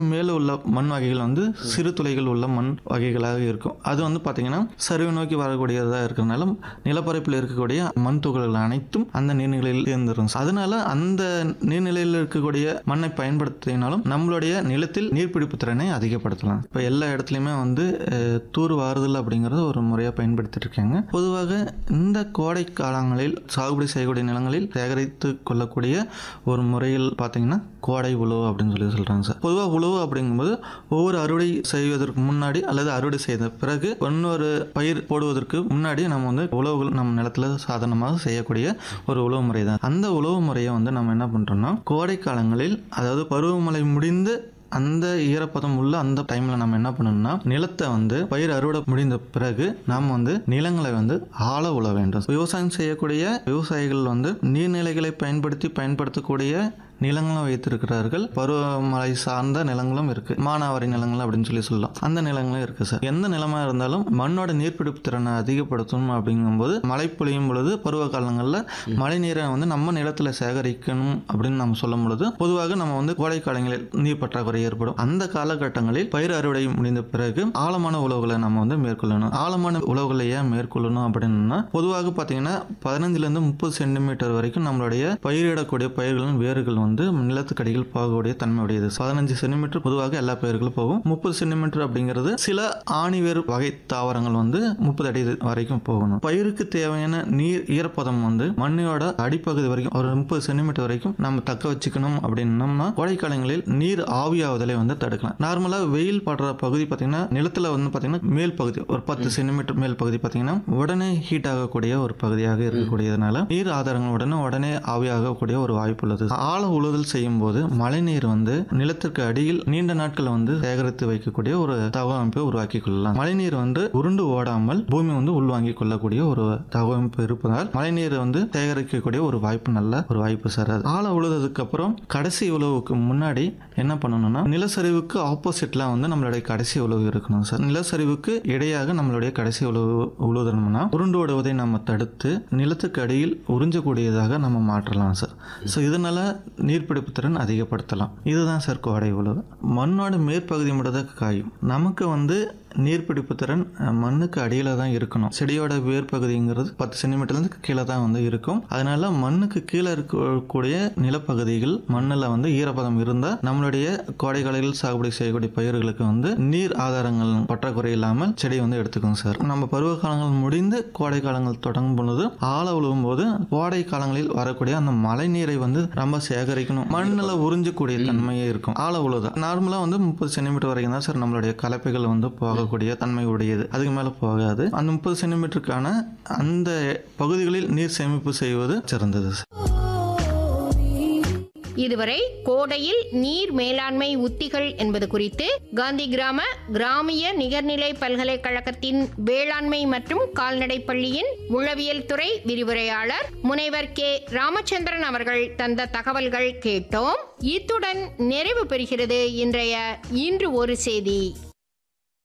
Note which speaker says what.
Speaker 1: மேலே உள்ள மண் வகைகள் வந்து சிறு துளைகள் உள்ள மண் வகைகளாக இருக்கும் அது வந்து பார்த்தீங்கன்னா சரிவு நோக்கி வரக்கூடியதாக இருக்கிறதுனால நிலப்பரப்பில் இருக்கக்கூடிய மண் துகள்கள் அனைத்தும் அந்த நீர்நிலையில் சேர்ந்துரும் அதனால அந்த நீர்நிலையில் இருக்கக்கூடிய மண்ணை பயன்படுத்தினாலும் நம்மளுடைய நிலத்தில் நீர்பிடிப்பு திறனை அதிகப்படுத்தலாம் இப்போ எல்லா இடத்துலையுமே வந்து அஹ், தூர் வாருதல் அப்படிங்கிறது ஒரு முறையாக பயன்படுத்திட்டு இருக்காங்க பொதுவாக இந்த கோடை காலங்களில் சாகுபடி செய்யக்கூடிய நிலங்களில் சேகரித்து கொள்ளக்கூடிய ஒரு முறையில் பார்த்தீங்கன்னா கோடை உழவு அப்படின்னு சொல்லி சொல்கிறாங்க சார் பொதுவாக உழவு அப்படிங்கும்போது ஒவ்வொரு அறுவடை செய்வதற்கு முன்னாடி அல்லது அறுவடை செய்த பிறகு இன்னொரு பயிர் போடுவதற்கு முன்னாடி நம்ம வந்து உழவுகள் நம்ம நிலத்துல சாதாரணமாக செய்யக்கூடிய ஒரு உழவு முறை தான் அந்த உழவு முறையை வந்து நம்ம என்ன பண்ணுறோம்னா கோடை காலங்களில் அதாவது பருவமழை முடிந்து அந்த ஈரப்பதம் உள்ள அந்த டைம்ல நம்ம என்ன பண்ணணும்னா நிலத்தை வந்து பயிர் அறுவடை முடிந்த பிறகு நாம் வந்து நிலங்களை வந்து ஆழ உழ வேண்டும் விவசாயம் செய்யக்கூடிய விவசாயிகள் வந்து நீர்நிலைகளை பயன்படுத்தி பயன்படுத்தக்கூடிய நிலங்களும் வைத்திருக்கிறார்கள் பருவமழை சார்ந்த நிலங்களும் இருக்கு மானாவாரி நிலங்கள் அப்படின்னு சொல்லி சொல்லலாம் அந்த நிலங்களும் இருக்கு சார் எந்த நிலமா இருந்தாலும் மண்ணோட நீர்பிடிப்பு திறனை அதிகப்படுத்தணும் அப்படிங்கும்போது மழை பொழியும் பொழுது பருவ காலங்களில் மழை நீரை வந்து நம்ம நிலத்துல சேகரிக்கணும் அப்படின்னு நம்ம சொல்லும் பொழுது பொதுவாக நம்ம வந்து கோடை காலங்களில் நீர் பற்றாக்குறை ஏற்படும் அந்த காலகட்டங்களில் பயிர் அறுவடை முடிந்த பிறகு ஆழமான உழவுகளை நம்ம வந்து மேற்கொள்ளணும் ஆழமான உழவுகளை ஏன் மேற்கொள்ளணும் அப்படின்னா பொதுவாக பார்த்தீங்கன்னா பதினஞ்சுல இருந்து முப்பது சென்டிமீட்டர் வரைக்கும் நம்மளுடைய பயிரிடக்கூடிய பயிர்களின் வேர்கள் வந்து நிலத்துக்கடியில் போகக்கூடிய தன்மை உடையது பதினஞ்சு சென்டிமீட்டர் பொதுவாக எல்லா பயிர்களும் போகும் முப்பது சென்டிமீட்டர் அப்படிங்கிறது சில ஆணிவேர் வகை தாவரங்கள் வந்து முப்பது அடி வரைக்கும் போகணும் பயிருக்கு தேவையான நீர் ஈரப்பதம் வந்து மண்ணோட அடிப்பகுதி வரைக்கும் ஒரு முப்பது சென்டிமீட்டர் வரைக்கும் நம்ம தக்க வச்சுக்கணும் அப்படின்னம்னா கோடைக்காலங்களில் நீர் ஆவியாவதலை வந்து தடுக்கலாம் நார்மலாக வெயில் படுற பகுதி பார்த்தீங்கன்னா நிலத்துல வந்து பார்த்தீங்கன்னா மேல் பகுதி ஒரு பத்து சென்டிமீட்டர் மேல் பகுதி பார்த்தீங்கன்னா உடனே ஹீட் ஆகக்கூடிய ஒரு பகுதியாக இருக்கக்கூடியதுனால நீர் ஆதாரங்கள் உடனே உடனே ஆவியாகக்கூடிய ஒரு வாய்ப்பு உள்ளது ஆழ உழுதல் செய்யும் போது மழைநீர் வந்து நிலத்திற்கு அடியில் நீண்ட நாட்கள் வந்து சேகரித்து வைக்கக்கூடிய ஒரு தகவமைப்பை உருவாக்கி கொள்ளலாம் மழைநீர் வந்து உருண்டு ஓடாமல் பூமி வந்து உள்வாங்கிக் கொள்ளக்கூடிய ஒரு தகவமைப்பு இருப்பதால் மழைநீர் வந்து சேகரிக்கக்கூடிய ஒரு வாய்ப்பு நல்ல ஒரு வாய்ப்பு சார் அது ஆழ உழுததுக்கு அப்புறம் கடைசி உழவுக்கு முன்னாடி என்ன பண்ணணும்னா நிலச்சரிவுக்கு ஆப்போசிட்ல வந்து நம்மளுடைய கடைசி உழவு இருக்கணும் சார் நிலச்சரிவுக்கு இடையாக நம்மளுடைய கடைசி உழவு உழுதணும்னா உருண்டு ஓடுவதை நம்ம தடுத்து நிலத்துக்கு அடியில் உறிஞ்சக்கூடியதாக நம்ம மாற்றலாம் சார் ஸோ இதனால நீர்பிடிப்பு திறன் அதிகப்படுத்தலாம் இதுதான் சார் கோடை உழவு மண்ணோட மேற்பகுதி மட்டும் தான் காயும் நமக்கு வந்து நீர்பிடிப்பு திறன் அஹ், மண்ணுக்கு அடியில் தான் இருக்கணும் செடியோட வேர் பகுதிங்கிறது பத்து சென்டிமீட்டர்லேருந்து கீழே தான் வந்து இருக்கும் அதனால மண்ணுக்கு கீழே இருக்கக்கூடிய நிலப்பகுதிகள் மண்ணில் வந்து ஈரப்பதம் இருந்தால் நம்மளுடைய கோடைக்காலையில் சாகுபடி செய்யக்கூடிய பயிர்களுக்கு வந்து நீர் ஆதாரங்கள் பற்றாக்குறை இல்லாமல் செடி வந்து எடுத்துக்கும் சார் நம்ம பருவ காலங்கள் முடிந்து கோடை காலங்கள் தொடங்கும் பொழுது ஆழ உழுவும் போது கோடை காலங்களில் வரக்கூடிய அந்த மழை நீரை வந்து ரொம்ப சேகரிக்கணும் மண்ணில் உறிஞ்சக்கூடிய தன்மையே இருக்கும் ஆழ உழுதல் நார்மலாக வந்து முப்பது சென்டிமீட்டர் வரைக்கும் தான் சார் நம்மளுடைய கலப்பைகள் வந்து போகக்கூடிய தன்மை உடையது அதுக்கு மேலே போகாது அந்த முப்பது சென்டிமீட்டருக்கான அந்த பகுதிகளில் நீர் சேமிப்பு செய்வது சிறந்தது சார்
Speaker 2: இதுவரை கோடையில் நீர் மேலாண்மை உத்திகள் என்பது குறித்து காந்தி கிராம கிராமிய நிகர்நிலை பல்கலைக்கழகத்தின் வேளாண்மை மற்றும் கால்நடை பள்ளியின் உளவியல் துறை விரிவுரையாளர் முனைவர் கே ராமச்சந்திரன் அவர்கள் தந்த தகவல்கள் கேட்டோம் இத்துடன் நிறைவு பெறுகிறது இன்றைய இன்று ஒரு செய்தி